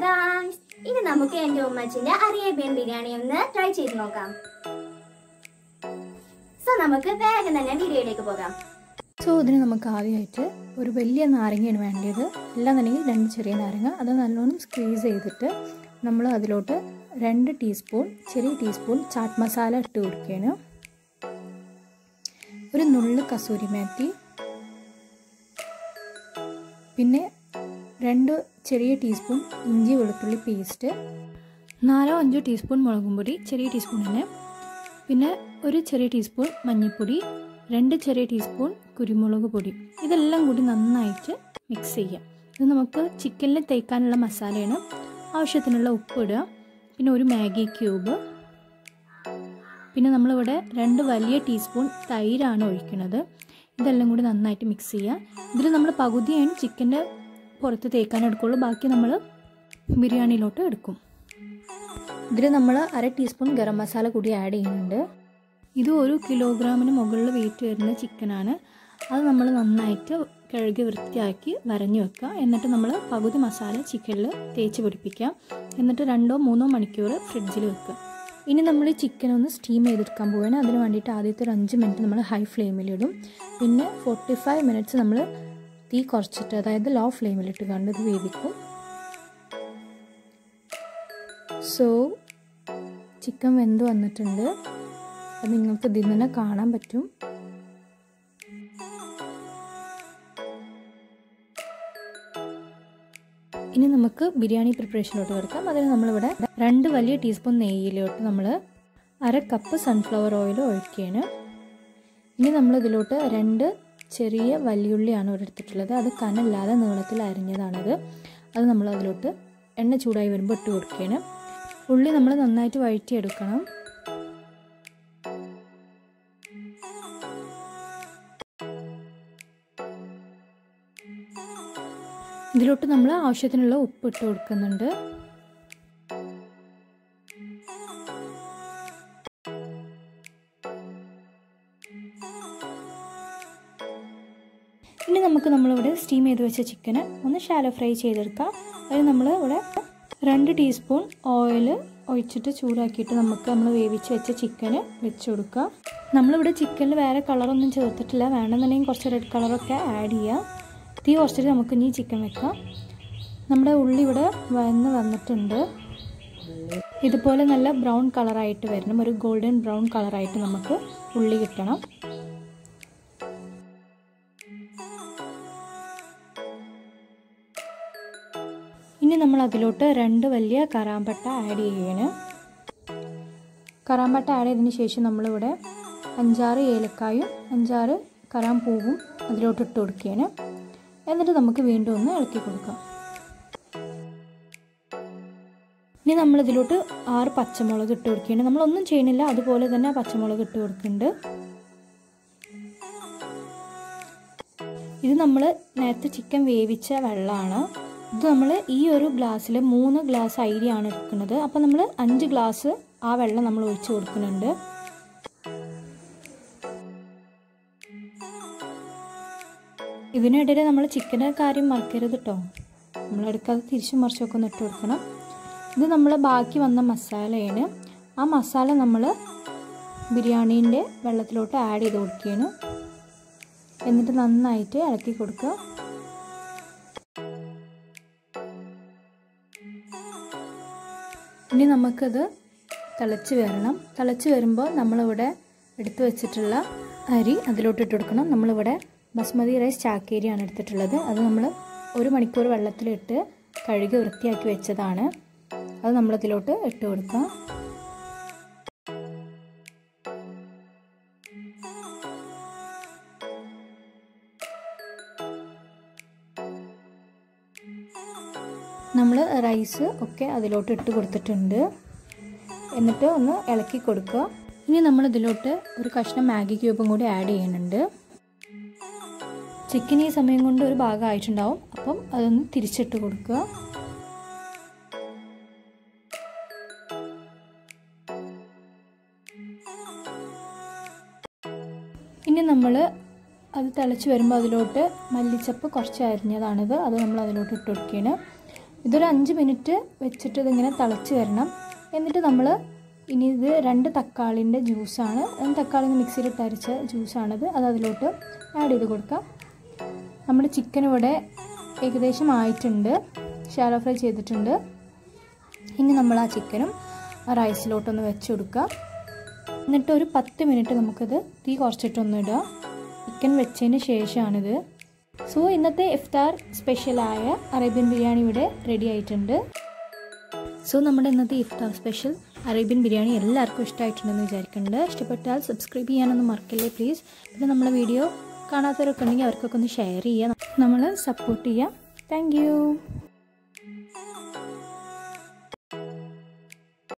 guys ഇനി നമുക്ക് എന്റെ ഉമ്മച്ചിന്റെ അറേബ്യൻ ബിരിയാണി ഒന്ന് ട്രൈ ചെയ്ത് നോക്കാം സോ നമുക്ക് വേഗം തന്നെ വീഡിയോയിലേക്ക് പോകാം സോ ഇതിന് നമുക്ക് ആദ്യമായിട്ട് ഒരു വലിയ നാരങ്ങയാണ് വേണ്ടത് അല്ലാന്നുണ്ടെങ്കിൽ രണ്ട് ചെറിയ നാരങ്ങ അത് നല്ലോണം സ്ക്വീസ് ചെയ്തിട്ട് നമ്മൾ അതിലോട്ട് രണ്ട് ടീസ്പൂൺ ചെറിയ ടീസ്പൂൺ ചാറ്റ് മസാല ഇട്ട് കൊടുക്കുകയാണ് ഒരു നുള്ള് കസൂരി മേത്തി പിന്നെ രണ്ട് ചെറിയ ടീസ്പൂൺ ഇഞ്ചി വെളുത്തുള്ളി പേസ്റ്റ് നാലോ അഞ്ചോ ടീസ്പൂൺ മുളകും പൊടി ചെറിയ ടീസ്പൂൺ തന്നെ പിന്നെ ഒരു ചെറിയ ടീസ്പൂൺ മഞ്ഞൾപ്പൊടി രണ്ട് ചെറിയ ടീസ്പൂൺ കുരുമുളക് പൊടി ഇതെല്ലാം കൂടി നന്നായിട്ട് മിക്സ് ചെയ്യാം ഇത് നമുക്ക് ചിക്കനിൽ തേക്കാനുള്ള മസാലയാണ് ആവശ്യത്തിനുള്ള ഉപ്പ് ഇടുക പിന്നെ ഒരു മാഗി ക്യൂബ് പിന്നെ നമ്മളിവിടെ രണ്ട് വലിയ ടീസ്പൂൺ തൈരാണ് ഒഴിക്കുന്നത് ഇതെല്ലാം കൂടി നന്നായിട്ട് മിക്സ് ചെയ്യുക ഇതിൽ നമ്മൾ പകുതിയാണ് ചിക്കൻ്റെ പുറത്ത് തേക്കാൻ എടുക്കുള്ളൂ ബാക്കി നമ്മൾ ബിരിയാണിയിലോട്ട് എടുക്കും ഇതിൽ നമ്മൾ അര ടീസ്പൂൺ ഗരം മസാല കൂടി ആഡ് ചെയ്യുന്നുണ്ട് ഇത് ഒരു കിലോഗ്രാമിന് മുകളിൽ വെയിറ്റ് വരുന്ന ചിക്കനാണ് അത് നമ്മൾ നന്നായിട്ട് കഴുകി വൃത്തിയാക്കി വരഞ്ഞു വെക്കുക എന്നിട്ട് നമ്മൾ പകുതി മസാല ചിക്കനിൽ തേച്ച് പിടിപ്പിക്കുക എന്നിട്ട് രണ്ടോ മൂന്നോ മണിക്കൂർ ഫ്രിഡ്ജിൽ വെക്കുക ഇനി നമ്മൾ ചിക്കൻ ഒന്ന് സ്റ്റീം ചെയ്തെടുക്കാൻ പോവുകയാണ് അതിന് വേണ്ടിയിട്ട് ആദ്യത്തെ ഒരു അഞ്ച് മിനിറ്റ് നമ്മൾ ഹൈ ഫ്ലെയിമിലിടും പിന്നെ ഫോർട്ടി ഫൈവ് മിനിറ്റ്സ് നമ്മൾ തീ കുറച്ചിട്ട് അതായത് ലോ ഫ്ലെയിമിലിട്ട് കണ്ട് ഇത് വേവിക്കും സോ ചിക്കൻ വെന്ത് വന്നിട്ടുണ്ട് അത് നിങ്ങൾക്ക് ഇതിൽ തന്നെ കാണാൻ പറ്റും ഇനി നമുക്ക് ബിരിയാണി പ്രിപ്പറേഷനിലോട്ട് കിടക്കാം അതിന് നമ്മളിവിടെ രണ്ട് വലിയ ടീസ്പൂൺ നെയ്യിലോട്ട് നമ്മൾ അര കപ്പ് സൺഫ്ലവർ ഓയിൽ ഒഴിക്കുകയാണ് ഇനി നമ്മൾ ഇതിലോട്ട് രണ്ട് ചെറിയ വലിയുള്ളിയാണ് ഇവിടെ എടുത്തിട്ടുള്ളത് അത് കനല്ലാതെ നീളത്തിൽ അരിഞ്ഞതാണത് അത് നമ്മൾ അതിലോട്ട് എണ്ണ ചൂടായി വരുമ്പോൾ ഇട്ട് കൊടുക്കുകയാണ് ഉള്ളി നമ്മൾ നന്നായിട്ട് വഴറ്റിയെടുക്കണം ഇതിലോട്ട് നമ്മൾ ആവശ്യത്തിനുള്ള ഉപ്പ് ഇട്ട് കൊടുക്കുന്നുണ്ട് ഇനി നമുക്ക് നമ്മളിവിടെ സ്റ്റീം ചെയ്ത് വെച്ച ചിക്കന് ഒന്ന് ഷാലോ ഫ്രൈ ചെയ്തെടുക്കാം അതിന് നമ്മൾ ഇവിടെ രണ്ട് ടീസ്പൂൺ ഓയിൽ ഒഴിച്ചിട്ട് ചൂടാക്കിയിട്ട് നമുക്ക് നമ്മൾ വേവിച്ച് വെച്ച ചിക്കന് വെച്ച് കൊടുക്കുക നമ്മളിവിടെ ചിക്കനിൽ വേറെ കളറൊന്നും ചേർത്തിട്ടില്ല വേണമെന്നുണ്ടെങ്കിൽ കുറച്ച് റെഡ് കളറൊക്കെ ആഡ് ചെയ്യുക തീ കുറച്ചിട്ട് നമുക്ക് ഇനി ചിക്കൻ വെക്കാം നമ്മുടെ ഉള്ളി ഇവിടെ വന്ന് വന്നിട്ടുണ്ട് ഇതുപോലെ നല്ല ബ്രൗൺ കളറായിട്ട് വരണം ഒരു ഗോൾഡൻ ബ്രൗൺ കളറായിട്ട് നമുക്ക് ഉള്ളി കിട്ടണം ഇനി നമ്മൾ അതിലോട്ട് രണ്ട് വലിയ കറാമ്പട്ട ആഡ് ചെയ്യണം കറാമ്പട്ട ആഡ് ചെയ്തതിന് ശേഷം നമ്മളിവിടെ അഞ്ചാറ് ഏലക്കായും അഞ്ചാറ് കറാം പൂവും അതിലോട്ട് ഇട്ട് കൊടുക്കുകയാണ് എന്നിട്ട് നമുക്ക് വീണ്ടും ഒന്ന് ഇളക്കി കൊടുക്കാം ഇനി നമ്മൾ ഇതിലോട്ട് ആറ് പച്ചമുളക് ഇട്ട് കൊടുക്കുകയാണ് നമ്മളൊന്നും ചെയ്യണില്ല അതുപോലെ തന്നെ പച്ചമുളക് ഇട്ട് കൊടുക്കുന്നുണ്ട് ഇത് നമ്മൾ നേരത്തെ ചിക്കൻ വേവിച്ച വെള്ളമാണ് ഇത് നമ്മൾ ഈ ഒരു ഗ്ലാസ്സിൽ മൂന്ന് ഗ്ലാസ് അരിയാണ് എടുക്കുന്നത് അപ്പോൾ നമ്മൾ അഞ്ച് ഗ്ലാസ് ആ വെള്ളം നമ്മൾ ഒഴിച്ച് കൊടുക്കുന്നുണ്ട് ഇതിനിടയിൽ നമ്മൾ ചിക്കൻ്റെ കാര്യം മറക്കരുത് കേട്ടോ നമ്മളെടുക്കാതെ തിരിച്ചും മറിച്ചൊക്കെ ഒന്ന് ഇട്ട് കൊടുക്കണം ഇത് നമ്മൾ ബാക്കി വന്ന മസാലയാണ് ആ മസാല നമ്മൾ ബിരിയാണീൻ്റെ വെള്ളത്തിലോട്ട് ആഡ് ചെയ്ത് കൊടുക്കുകയാണ് എന്നിട്ട് നന്നായിട്ട് ഇളക്കി കൊടുക്കുക ഇനി നമുക്കത് തിളച്ച് വരണം തിളച്ച് വരുമ്പോൾ നമ്മളിവിടെ എടുത്തു വെച്ചിട്ടുള്ള അരി അതിലോട്ട് ഇട്ട് കൊടുക്കണം നമ്മളിവിടെ ബസ്മതി റൈസ് ചാക്കേരിയാണ് എടുത്തിട്ടുള്ളത് അത് നമ്മൾ ഒരു മണിക്കൂർ വെള്ളത്തിലിട്ട് കഴുകി വൃത്തിയാക്കി വെച്ചതാണ് അത് നമ്മളതിലോട്ട് ഇട്ട് കൊടുക്കാം നമ്മൾ റൈസ് ഒക്കെ അതിലോട്ട് ഇട്ട് കൊടുത്തിട്ടുണ്ട് എന്നിട്ട് ഒന്ന് ഇളക്കി കൊടുക്കുക ഇനി നമ്മൾ ഇതിലോട്ട് ഒരു കഷ്ണം മാഗി ക്യൂബും കൂടി ആഡ് ചെയ്യുന്നുണ്ട് ചിക്കൻ ഈ സമയം കൊണ്ട് ഒരു ഭാഗം ആയിട്ടുണ്ടാവും അപ്പം അതൊന്ന് തിരിച്ചിട്ട് കൊടുക്കുക ഇനി നമ്മൾ അത് തിളച്ച് വരുമ്പോൾ അതിലോട്ട് മല്ലിച്ചപ്പ് കുറച്ച് അരിഞ്ഞതാണിത് അത് നമ്മൾ അതിലോട്ട് ഇട്ട് കൊടുക്കുകയാണ് ഇതൊരു അഞ്ച് മിനിറ്റ് വെച്ചിട്ട് ഇതിങ്ങനെ തിളച്ച് വരണം എന്നിട്ട് നമ്മൾ ഇനി ഇത് രണ്ട് തക്കാളിൻ്റെ ജ്യൂസാണ് രണ്ട് തക്കാളി മിക്സിയിലിട്ട് അരച്ച ജ്യൂസാണിത് അത് അതിലോട്ട് ആഡ് ചെയ്ത് കൊടുക്കാം നമ്മുടെ ചിക്കൻ ഇവിടെ ഏകദേശം ആയിട്ടുണ്ട് ഷാലോ ഫ്രൈ ചെയ്തിട്ടുണ്ട് ഇനി നമ്മൾ ആ ചിക്കനും ആ റൈസിലോട്ടൊന്ന് വെച്ച് കൊടുക്കുക എന്നിട്ട് ഒരു പത്ത് മിനിറ്റ് നമുക്കത് തീ കുറച്ചിട്ടൊന്ന് ഇടുക ചിക്കൻ വെച്ചതിന് ശേഷമാണിത് സോ ഇന്നത്തെ ഇഫ്താർ സ്പെഷ്യലായ അറേബ്യൻ ബിരിയാണി ഇവിടെ റെഡി ആയിട്ടുണ്ട് സോ നമ്മുടെ ഇന്നത്തെ ഇഫ്താർ സ്പെഷ്യൽ അറേബ്യൻ ബിരിയാണി എല്ലാവർക്കും ഇഷ്ടമായിട്ടുണ്ടെന്ന് വിചാരിക്കുന്നുണ്ട് ഇഷ്ടപ്പെട്ടാൽ സബ്സ്ക്രൈബ് ചെയ്യാനൊന്നും മറക്കല്ലേ പ്ലീസ് പിന്നെ നമ്മുടെ വീഡിയോ കാണാത്തവരൊക്കെ ഉണ്ടെങ്കിൽ അവർക്കൊക്കെ ഒന്ന് ഷെയർ ചെയ്യുക നമ്മൾ സപ്പോർട്ട് ചെയ്യുക താങ്ക്